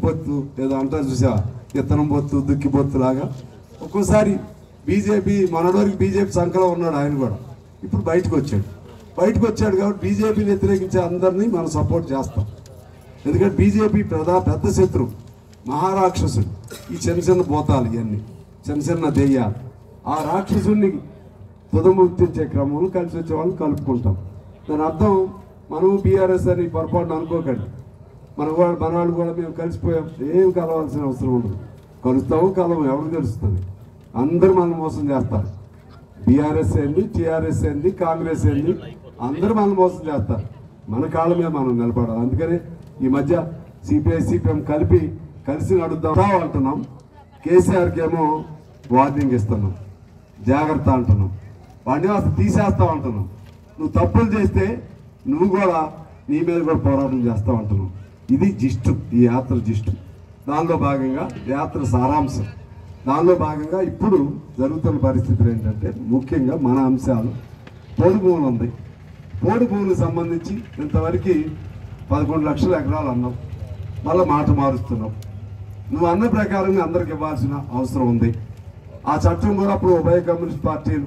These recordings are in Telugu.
పొత్తు ఏదో అంటారు చూసా ఇత్తనం పొత్తు దుక్కి పొత్తు లాగా ఒక్కోసారి బీజేపీ మనడోరికి బీజేపీ సంఖలో ఉన్నాడు ఆయన కూడా ఇప్పుడు బయటకు వచ్చాడు బయటకు వచ్చాడు కాబట్టి బీజేపీని వ్యతిరేకించే అందరినీ మనం సపోర్ట్ చేస్తాం ఎందుకంటే బీజేపీ ప్రధా పెద్ద శత్రు మహారాక్షసుడు ఈ చిన్న చిన్న భూతాలు ఇవన్నీ చిన్న చిన్న దెయ్యాలు ఆ రాక్షసుడిని తుదముక్తించే క్రమంలో కలిసి వచ్చే వాళ్ళని కలుపుకుంటాం దాని అర్థం మనం బీఆర్ఎస్ అని పొరపాటున అనుకోకండి మన వాళ్ళు మన వాళ్ళు కూడా మేము కలిసిపోయాం ఏం కలవాల్సిన అవసరం ఉండదు కలుస్తాము కలవం ఎవరికి తెలుస్తుంది అందరూ మనం మోసం చేస్తారు బీఆర్ఎస్ ఏంది టీఆర్ఎస్ ఏంది కాంగ్రెస్ ఏంది అందరూ మనం మోసం చేస్తారు మన కాళ్ళ మీద మనం నిలబడాలి అందుకని ఈ మధ్య సిపిఐ సిపిఎం కలిపి కలిసి నడుద్దాం అంటున్నాం కేసీఆర్కి ఏమో వార్నింగ్ ఇస్తున్నాం జాగ్రత్త అంటున్నాం వాడిని అసలు తీసేస్తాం అంటున్నాం నువ్వు తప్పులు చేస్తే నువ్వు కూడా నీ మీద కూడా పోరాటం చేస్తావు అంటున్నావు ఇది జిస్టు ఈ యాత్ర జిస్టు దానిలో భాగంగా యాత్ర సారాంశం దానిలో భాగంగా ఇప్పుడు జరుగుతున్న పరిస్థితులు ఏంటంటే ముఖ్యంగా మన అంశాలు పోడు భూములు ఉంది పోడు భూములకు సంబంధించి ఇంతవరకు పదకొండు లక్షల ఎకరాలు అన్నావు మళ్ళీ మాట మారుస్తున్నావు నువ్వు అన్న ప్రకారంగా అందరికి ఇవ్వాల్సిన అవసరం ఉంది ఆ చట్టం కూడా అప్పుడు ఉభయ కమ్యూనిస్ట్ పార్టీలు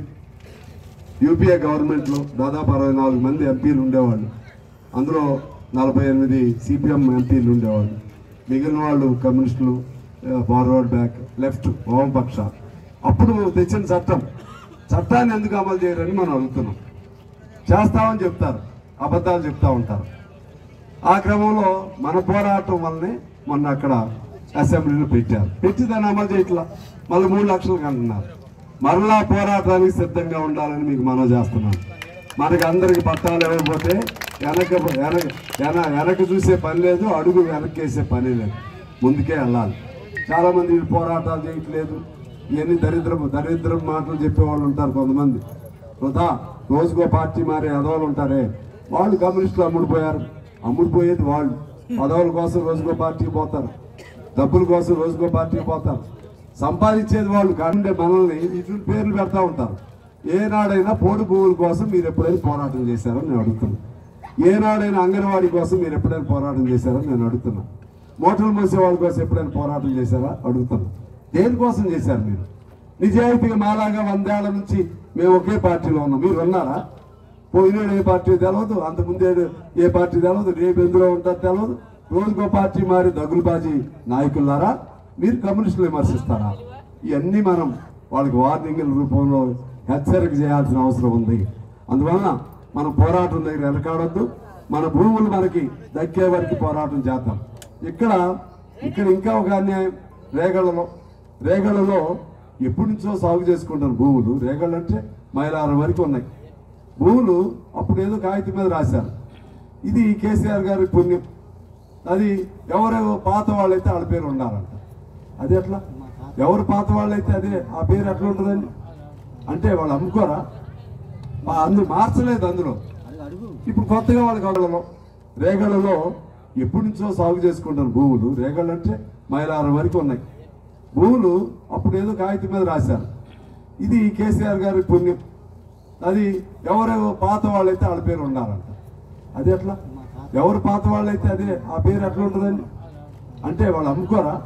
యూపీఏ గవర్నమెంట్లో దాదాపు అరవై నాలుగు మంది ఎంపీలు ఉండేవాళ్ళు అందులో నలభై ఎనిమిది సిపిఎం ఎంపీలు ఉండేవాళ్ళు మిగిలిన వాళ్ళు కమ్యూనిస్టులు ఫార్వర్డ్ బ్యాక్ లెఫ్ట్ వామపక్ష అప్పుడు తెచ్చిన చట్టం చట్టాన్ని ఎందుకు అమలు చేయరని మనం అడుగుతున్నాం చేస్తామని చెప్తారు అబద్ధాలు చెప్తా ఉంటారు ఆ క్రమంలో మన పోరాటం వల్లనే మొన్న అక్కడ అసెంబ్లీలో పెట్టారు పెట్టి దాన్ని అమలు చేయట్లా మళ్ళీ మూడు లక్షలకు అంటున్నారు మరలా పోరాటానికి సిద్ధంగా ఉండాలని మీకు మనం చేస్తున్నాను మనకి అందరికి పట్టాలు ఇవ్వకపోతే వెనక వెనక వెన వెనక చూసే పని లేదు అడుగు వెనక్కి వేసే పని లేదు ముందుకే వెళ్ళాలి చాలా మంది వీళ్ళు పోరాటాలు చేయట్లేదు ఇవన్నీ దరిద్రం దరిద్రం మాటలు చెప్పేవాళ్ళు ఉంటారు కొంతమంది వృధా రోజుకో పార్టీ మారే అదవాళ్ళు ఉంటారే వాళ్ళు కమ్యూనిస్టులు అమ్ముడుపోయారు అమ్ముడుపోయేది వాళ్ళు పదవుల కోసం రోజుకో పార్టీకి పోతారు డబ్బుల కోసం రోజుకో పార్టీకి పోతారు సంపాదించేది వాళ్ళు కంటే మనల్ని ఇటు పేర్లు పెడతా ఉంటారు ఏనాడైనా పోడు భూముల కోసం మీరు ఎప్పుడైనా పోరాటం చేశారని నేను అడుగుతున్నా ఏనాడైనా అంగన్వాడీ కోసం మీరు ఎప్పుడైనా పోరాటం చేశారని నేను అడుగుతున్నా మోటార్లు మోసే వాళ్ళ కోసం ఎప్పుడైనా పోరాటం చేశారా అడుగుతున్నా దేనికోసం చేశారు మీరు నిజాయితీగా మాలాగా వందేళ్ల నుంచి మేము ఒకే పార్టీలో ఉన్నాం మీరు ఉన్నారా పోయినాడు ఏ పార్టీ తెలియదు అంతకుముందేడు ఏ పార్టీ తెలియదు రేపు ఎందులో ఉంటారు తెలియదు రోజుకో పార్టీ మారి దగులుబాజీ నాయకులారా మీరు కమ్యూనిస్టులు విమర్శిస్తారా ఇవన్నీ మనం వాళ్ళకి వార్నింగ్ల రూపంలో హెచ్చరిక చేయాల్సిన అవసరం ఉంది అందువలన మన పోరాటం దగ్గర వెనకాడొద్దు మన భూములు మనకి దక్కే వరకు పోరాటం చేద్దాం ఇక్కడ ఇక్కడ ఇంకా ఒక అన్యాయం రేగళ్ళలో రేగళ్ళలో ఎప్పటి నుంచో సాగు చేసుకుంటారు భూములు రేగళ్ళు అంటే మైలారం వరకు ఉన్నాయి భూములు అప్పుడు ఏదో కాగితం మీద రాశారు ఇది కేసీఆర్ గారి పుణ్యం అది ఎవరు పాత వాళ్ళైతే వాళ్ళ పేరు ఉండాలంట అది ఎట్లా ఎవరు పాత వాళ్ళైతే అదే ఆ పేరు ఎట్లా ఉంటుందండి అంటే వాళ్ళు అమ్ముకోరా ఆ అందు మార్చలేదు అందులో ఇప్పుడు కొత్తగా వాళ్ళ గడలలో రేగళ్ళలో ఎప్పటి నుంచో సాగు చేసుకుంటారు భూములు రేగళ్ళు అంటే మైలారం వరకు ఉన్నాయి భూములు అప్పుడు ఏదో కాగితం మీద రాశారు ఇది కేసీఆర్ గారి పుణ్యం అది ఎవరు పాత వాళ్ళైతే వాళ్ళ పేరు ఉండాలంట అది ఎట్లా ఎవరు పాత వాళ్ళైతే అదే ఆ పేరు ఎట్లా ఉంటుందండి అంటే వాళ్ళు అమ్ముకోరా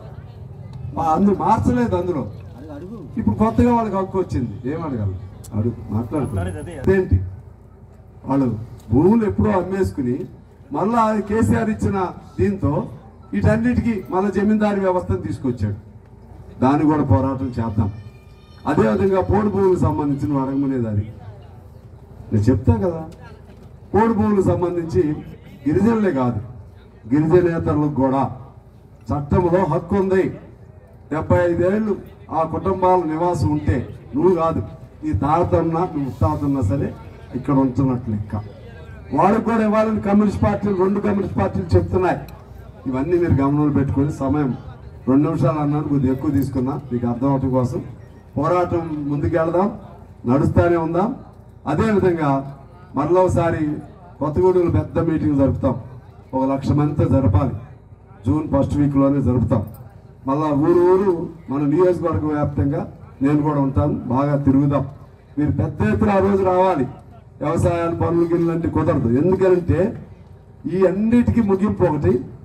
ఆ అందు మార్చలేదు అందులో ఇప్పుడు కొత్తగా వాళ్ళకి హక్కు వచ్చింది ఏమడగలరు అడుగు మాట్లాడుతున్నారు ఏంటి వాళ్ళు భూములు ఎప్పుడో అమ్మేసుకుని మళ్ళా కేసీఆర్ ఇచ్చిన దీంతో వీటన్నిటికీ మళ్ళీ జమీందారీ వ్యవస్థను తీసుకొచ్చాడు దాన్ని కూడా పోరాటం చేద్దాం అదేవిధంగా పోడు భూములకు సంబంధించిన అడగమనేది అది నేను చెప్తా కదా పోడు భూములకు సంబంధించి గిరిజనులే కాదు గిరిజనేతరులకు కూడా చట్టంలో హక్కు ఉంది డెబ్బై ఐదేళ్ళు ఆ కుటుంబాల నివాసం ఉంటే నువ్వు కాదు నీ తాతన్నా నువ్వు ముత్తాతన్నా సరే ఇక్కడ ఉంటున్నట్లు లెక్క వాళ్ళకి కూడా ఇవ్వాలని కమ్యూనిస్ట్ పార్టీలు రెండు కమ్యూనిస్ట్ పార్టీలు చెప్తున్నాయి ఇవన్నీ మీరు గమనంలో పెట్టుకొని సమయం రెండు నిమిషాలు అన్నాను కొద్దిగా ఎక్కువ తీసుకున్నా మీకు అర్థం అవటం కోసం పోరాటం ముందుకెళ్దాం నడుస్తూనే ఉందాం అదేవిధంగా మరలా ఒకసారి కొత్తగూడెంలో పెద్ద మీటింగ్ జరుపుతాం ఒక లక్ష మందితో జరపాలి జూన్ ఫస్ట్ వీక్లోనే జరుపుతాం మళ్ళా ఊరు ఊరు మన నియోజకవర్గ వ్యాప్తంగా నేను కూడా ఉంటాను బాగా తిరుగుదాం మీరు పెద్ద ఎత్తున ఆ రోజు రావాలి వ్యవసాయాలు పనులు గిన్నెలు అంటే కుదరదు ఎందుకంటే ఈ అన్నిటికీ ముగింపు ఒకటి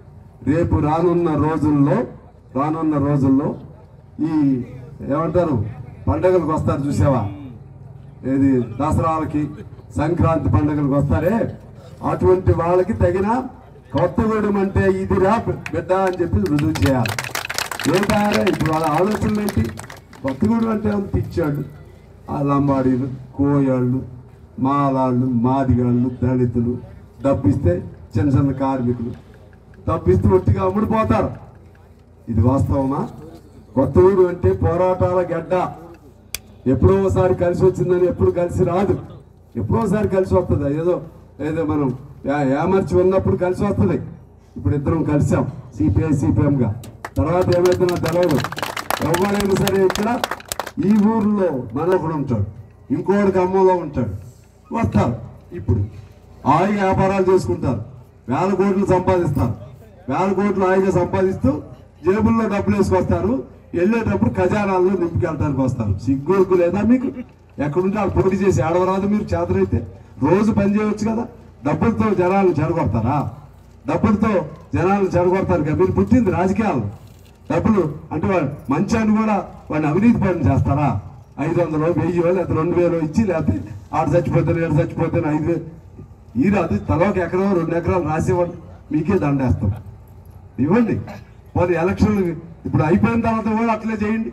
రేపు రానున్న రోజుల్లో రానున్న రోజుల్లో ఈ ఏమంటారు పండగలకు వస్తారు చూసావా ఏది దసరాలకి సంక్రాంతి పండుగలకు వస్తారే అటువంటి వాళ్ళకి తగిన కొత్తగూడెం అంటే ఇదిరా బిడ్డ అని చెప్పి రుజువు చేయాలి ఏంటారా ఇప్పుడు వాళ్ళ ఆలోచనలు ఏంటి కొత్తగూడెం అంటే ఏమన్నా పిచ్చాడు ఆ లంబాడీలు కోయాళ్ళు మాలాళ్ళు మాదిగాళ్ళు దళితులు డబ్బిస్తే చిన్న చిన్న కార్మికులు డబ్బిస్తే ఒట్టిగా అమ్ముడిపోతారు ఇది వాస్తవమా కొత్తగూడు అంటే పోరాటాల గడ్డ ఎప్పుడో ఒకసారి కలిసి వచ్చిందని ఎప్పుడు కలిసి రాదు ఎప్పుడో ఒకసారి కలిసి వస్తుంది ఏదో ఏదో మనం యా- యామర్చి ఉన్నప్పుడు కలిసి వస్తుంది ఇప్పుడు ఇద్దరం కలిసాం సిపిఐ సిపిఎంగా తర్వాత ఏమైతుందో తెలియదు ఎవరైనా సరే ఇక్కడ ఈ ఊర్లో మనొకడు ఉంటాడు ఇంకోటి ఖమ్మంలో ఉంటాడు వస్తారు ఇప్పుడు హాయిగా వ్యాపారాలు చేసుకుంటారు వేల కోట్లు సంపాదిస్తారు వేల కోట్లు హాయిగా సంపాదిస్తూ జేబుల్లో డబ్బులు వేసుకొస్తారు వెళ్ళేటప్పుడు ఖజానాల్లో నింపుకెళ్ళడానికి వస్తారు సిగ్గుకు లేదా మీకు ఎక్కడుంటే వాళ్ళు పోటీ చేసి ఆడవరాదు మీరు చేతనైతే రోజు పని చేయవచ్చు కదా డబ్బులతో జనాలను చెడగొడతారా డబ్బులతో జనాలను చెడగొడతారు కదా మీరు పుట్టింది రాజకీయాలు డబ్బులు అంటే వాడు మంచి అని కూడా వాడిని అవినీతి పని చేస్తారా ఐదు వందలు వెయ్యి లేకపోతే రెండు వేలు ఇచ్చి లేకపోతే ఆడు చచ్చిపోతాను ఏడు చచ్చిపోతాను ఐదు వేలు ఈ రాదు తలొక ఎకరం రెండు ఎకరాలు రాసేవాళ్ళు మీకే దండేస్తాం ఇవ్వండి మరి ఎలక్షన్లు ఇప్పుడు అయిపోయిన తర్వాత కూడా అట్లే చేయండి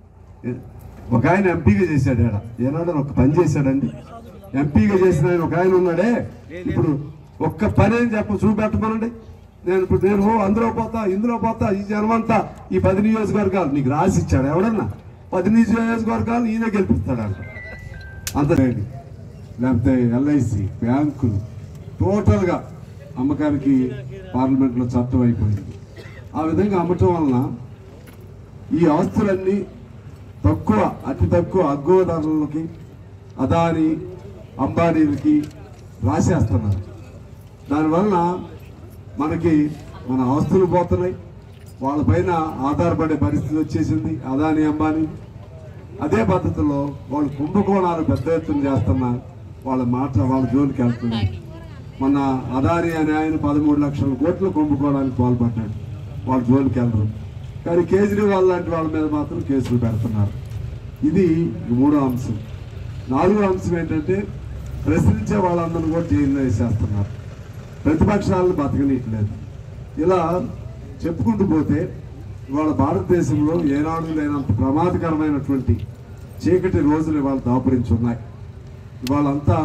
ఒక ఆయన ఎంపీగా చేశాడు ఆడ ఏనాడు ఒక పని చేశాడండి ఎంపీగా చేసిన ఆయన ఒక ఆయన ఉన్నాడే ఇప్పుడు ఒక్క పని అని చెప్ప చూపెట్టమనండి నేను ఇప్పుడు నేను ఓ అందులో పోతా ఇందులో పోతా ఈ జనమంతా ఈ పది నియోజకవర్గాలు నీకు రాసి ఇచ్చాడు ఎవడన్నా పది నియోజకవర్గాలు ఈయన గెలిపిస్తాడంట అంత రేడి లేకపోతే ఎల్ఐసి బ్యాంకులు టోటల్గా అమ్మకానికి పార్లమెంట్లో చట్టం అయిపోయింది ఆ విధంగా అమ్మటం వలన ఈ ఆస్తులన్నీ తక్కువ అతి తక్కువ అగ్గో ధరలకి అదాని అంబానీలకి రాసేస్తున్నారు దానివలన మనకి మన ఆస్తులు పోతున్నాయి వాళ్ళపైన ఆధారపడే పరిస్థితి వచ్చేసింది అదాని అంబానీ అదే పద్ధతిలో వాళ్ళు కుంభకోణాలు పెద్ద ఎత్తున చేస్తున్నారు వాళ్ళ మాట వాళ్ళ జోలికి వెళ్తున్నారు మొన్న అదాని అనే ఆయన పదమూడు లక్షల కోట్లు కుంభకోణానికి పాల్పడ్డాడు వాళ్ళ జోలికి వెళ్ళరు కానీ కేజ్రీవాల్ లాంటి వాళ్ళ మీద మాత్రం కేసులు పెడుతున్నారు ఇది మూడో అంశం నాలుగో అంశం ఏంటంటే ప్రశ్నించే వాళ్ళందరినీ కూడా జైల్లో వేసేస్తున్నారు ప్రతిపక్షాలను బతకనీయట్లేదు ఇలా చెప్పుకుంటూ పోతే ఇవాళ భారతదేశంలో ఏనాడు లేనంత ప్రమాదకరమైనటువంటి చీకటి రోజులు ఇవాళ దాపురించి ఉన్నాయి ఇవాళంతా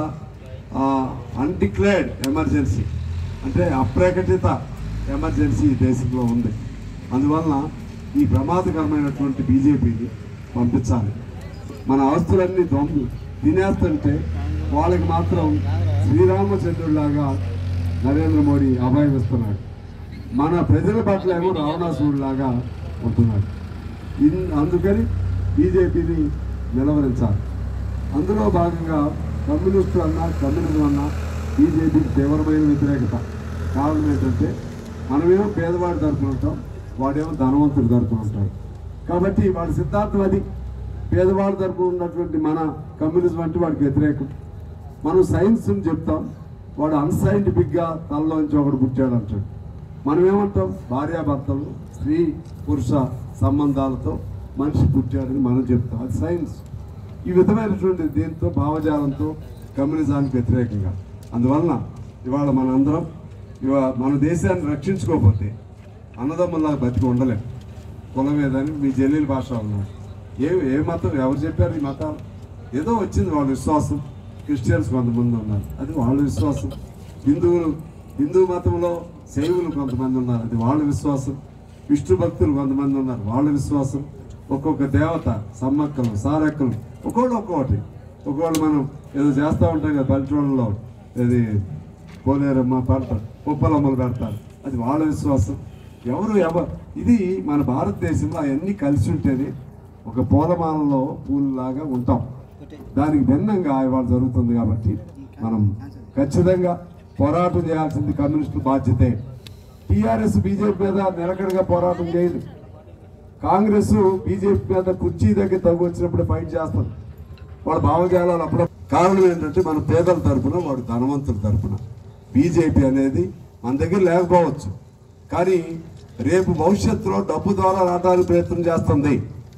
అన్డిక్లేర్డ్ ఎమర్జెన్సీ అంటే అప్రకటిత ఎమర్జెన్సీ ఈ దేశంలో ఉంది అందువలన ఈ ప్రమాదకరమైనటువంటి బీజేపీని పంపించాలి మన ఆస్తులన్నీ దొంగ తినేస్తుంటే వాళ్ళకి మాత్రం శ్రీరామచంద్రుడిలాగా నరేంద్ర మోడీ అభయం ఇస్తున్నాడు మన ప్రజల పట్ల ఏమో రావణాసురుడిలాగా ఉంటున్నాడు ఇన్ అందుకని బీజేపీని నిలవరించాలి అందులో భాగంగా కమ్యూనిస్టులు అన్నా కమ్యూనిజం అన్నా బీజేపీకి తీవ్రమైన వ్యతిరేకత కారణం ఏంటంటే మనమేమో పేదవాడి తరపున ఉంటాం వాడేమో ధనవంతుడి తరపున ఉంటాడు కాబట్టి వాడి సిద్ధాంతం అది పేదవాడి తరపున ఉన్నటువంటి మన కమ్యూనిజం అంటే వాడికి వ్యతిరేకం మనం సైన్స్ చెప్తాం వాడు అన్సైంటిఫిక్గా తనలోంచి ఒకడు పుట్టాడు అంటాడు మనం ఏమంటాం భార్యాభర్తలు స్త్రీ పురుష సంబంధాలతో మనిషి పుట్టాడని మనం చెప్తాం అది సైన్స్ ఈ విధమైనటువంటి దీంతో భావజాలంతో కమ్యూనిజానికి వ్యతిరేకంగా అందువలన ఇవాళ మనందరం ఇవా మన దేశాన్ని రక్షించుకోకపోతే అన్నదమ్ముల్లా బతికి ఉండలేం కులం ఏదని మీ జల్లీల భాష అన్నారు ఏ ఏ మతం ఎవరు చెప్పారు ఈ మతాలు ఏదో వచ్చింది వాళ్ళ విశ్వాసం క్రిస్టియన్స్ కొంతమంది ఉన్నారు అది వాళ్ళ విశ్వాసం హిందువులు హిందూ మతంలో శైవులు కొంతమంది ఉన్నారు అది వాళ్ళ విశ్వాసం విష్ణు భక్తులు కొంతమంది ఉన్నారు వాళ్ళ విశ్వాసం ఒక్కొక్క దేవత సమ్మక్కలు సారక్కలు ఒక్కోళ్ళు ఒక్కొక్కటి ఒక్కోళ్ళు మనం ఏదో చేస్తూ ఉంటాం కదా పల్లెటూళ్ళలో ఇది పోలేరమ్మ పంట ఉప్పలమ్మలు పెడతారు అది వాళ్ళ విశ్వాసం ఎవరు ఎవ ఇది మన భారతదేశంలో అవన్నీ కలిసి ఉంటేనే ఒక పూలమాలలో పూలలాగా ఉంటాం దానికి భిన్నంగా ఇవాళ జరుగుతుంది కాబట్టి మనం ఖచ్చితంగా పోరాటం చేయాల్సింది కమ్యూనిస్టుల బాధ్యతే టీఆర్ఎస్ బీజేపీ మీద నిలకడగా పోరాటం చేయదు కాంగ్రెస్ బీజేపీ మీద కుర్చీ దగ్గర తగ్గు వచ్చినప్పుడు ఫైట్ చేస్తుంది వాళ్ళ భావజాలాలు అప్పుడు కారణం ఏంటంటే మన పేదల తరపున వాడు ధనవంతుల తరపున బీజేపీ అనేది మన దగ్గర లేకపోవచ్చు కానీ రేపు భవిష్యత్తులో డబ్బు ద్వారా రావడానికి ప్రయత్నం చేస్తుంది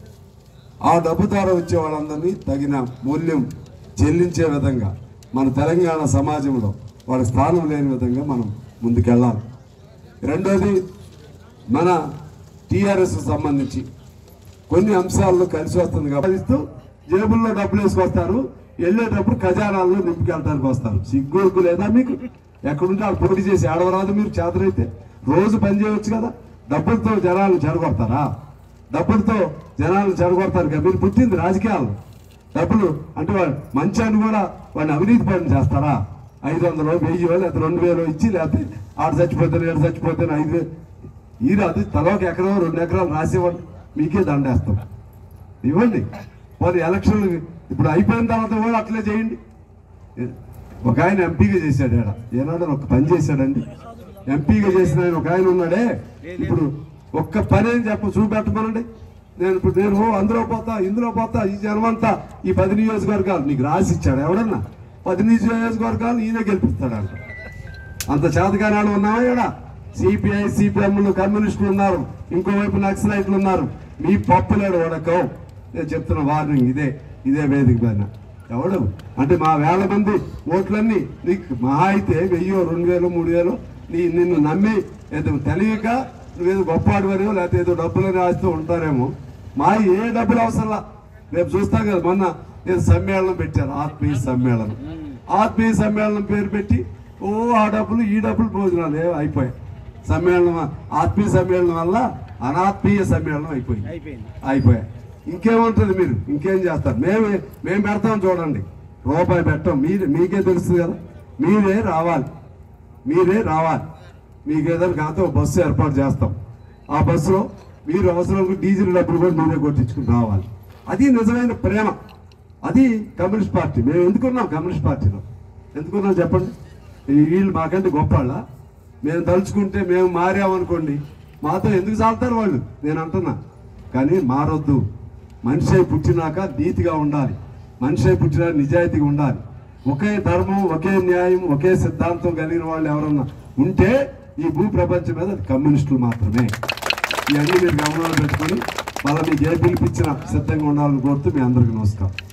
ఆ డబ్బు ద్వారా వచ్చే వాళ్ళందరినీ తగిన మూల్యం చెల్లించే విధంగా మన తెలంగాణ సమాజంలో వాళ్ళ స్థానం లేని విధంగా మనం ముందుకెళ్ళాలి రెండోది మన టీఆర్ఎస్ సంబంధించి కొన్ని అంశాల్లో కలిసి వస్తుంది కాబట్టి ఇస్తూ జేబుల్లో డబ్బులు వేసుకొస్తారు వెళ్ళేటప్పుడు ఖజానాల్లో నింపుకెళ్ళడానికి వస్తారు సిగ్గుకు లేదా మీకు ఎక్కడుంటే వాళ్ళు పోటీ చేసి ఆడవరాదు మీరు చేతనైతే రోజు పని చేయవచ్చు కదా డబ్బులతో జనాలను చెడగొడతారా డబ్బులతో జనాలను చెడగొడతారు కదా మీరు పుట్టింది రాజకీయాలు డబ్బులు అంటే వాడు మంచాన్ని కూడా వాడిని అవినీతి పని చేస్తారా ఐదు వందలు వెయ్యి లేకపోతే రెండు వేలు ఇచ్చి లేకపోతే ఆడు చచ్చిపోతే ఏడు చచ్చిపోతే ఐదు వేలు ఈ రాదు తలోకి ఎకరం రెండు ఎకరాలు రాసివ్వండి మీకే దండేస్తాం ఇవ్వండి మరి ఎలక్షన్లు ఇప్పుడు అయిపోయిన తర్వాత కూడా అట్లే చేయండి ఒక ఆయన ఎంపీగా చేశాడు ఆడ ఏనాడు ఒక పని చేశాడండి ఎంపీగా చేసిన ఆయన ఒక ఆయన ఉన్నాడే ఇప్పుడు ఒక్క పని ఏం చెప్ప చూపెట్టమనండి నేను ఇప్పుడు నేను ఓ అందులో పోతా ఇందులో పోతా ఈ జనమంతా ఈ పది నియోజకవర్గాలు నీకు రాసి ఇచ్చాడు ఎవడన్నా పది నియోజకవర్గాలు ఈయన గెలిపిస్తాడంట అంత చేతగానాడు ఉన్నావా ఇక్కడ సిపిఐ సిపిఎంలు కమ్యూనిస్టులు ఉన్నారు ఇంకోవైపు నక్సలైట్లు ఉన్నారు మీ పప్పులేడు వడకం నేను చెప్తున్న వార్నింగ్ ఇదే ఇదే వేదిక పైన ఎవడు అంటే మా వేల మంది ఓట్లన్నీ నీకు మహా అయితే వెయ్యో రెండు వేలు మూడు వేలు నీ నిన్ను నమ్మి ఏదో తెలియక నువ్వేదో గొప్పవాడివనో లేకపోతే ఏదో డబ్బులని ఆస్తూ ఉంటారేమో మా ఏ డబ్బులు అవసరంలా రేపు చూస్తాం కదా మొన్న ఏదో సమ్మేళనం పెట్టారు ఆత్మీయ సమ్మేళనం ఆత్మీయ సమ్మేళనం పేరు పెట్టి ఓ ఆ డబ్బులు ఈ డబ్బులు భోజనాలు ఏ- అయిపోయాయి సమ్మేళనం ఆత్మీయ సమ్మేళనం వల్ల అనాత్మీయ సమ్మేళనం అయిపోయింది అయిపోయింది అయిపోయాయి ఇంకేముంటుంది మీరు ఇంకేం చేస్తారు మేము మేము పెడతాం చూడండి రూపాయి పెట్టాం మీరే మీకే తెలుస్తుంది కదా మీరే రావాలి మీరే రావాలి మీకు ఏదైనా కాకపోతే ఒక బస్సు ఏర్పాటు చేస్తాం ఆ బస్సులో మీరు అవసరం డీజిల్ డబ్బులు కూడా మీరే కొట్టించుకుని రావాలి అది నిజమైన ప్రేమ అది కమ్యూనిస్ట్ పార్టీ మేము ఎందుకున్నాం కమ్యూనిస్ట్ పార్టీలో ఎందుకున్నాం చెప్పండి ఈ వీళ్ళు మాకంటే గొప్పవాళ్ళ మేము తలుచుకుంటే మేము మారామనుకోండి మాతో ఎందుకు చాలుతారు వాళ్ళు నేను అంటున్నా కానీ మారొద్దు మనిషి అయి పుట్టినాక నీతిగా ఉండాలి మనిషి అయి పుట్టినాక నిజాయితీగా ఉండాలి ఒకే ధర్మం ఒకే న్యాయం ఒకే సిద్ధాంతం కలిగిన వాళ్ళు ఎవరన్నా ఉంటే ఈ భూ ప్రపంచం మీద అది కమ్యూనిస్టులు మాత్రమే ఇవన్నీ మీరు గమనంలో పెట్టుకొని మళ్ళీ మీకు ఏ పిలిపించినా సిద్ధంగా ఉండాలని కోరుతూ మీ అందరికీ నమస్కారం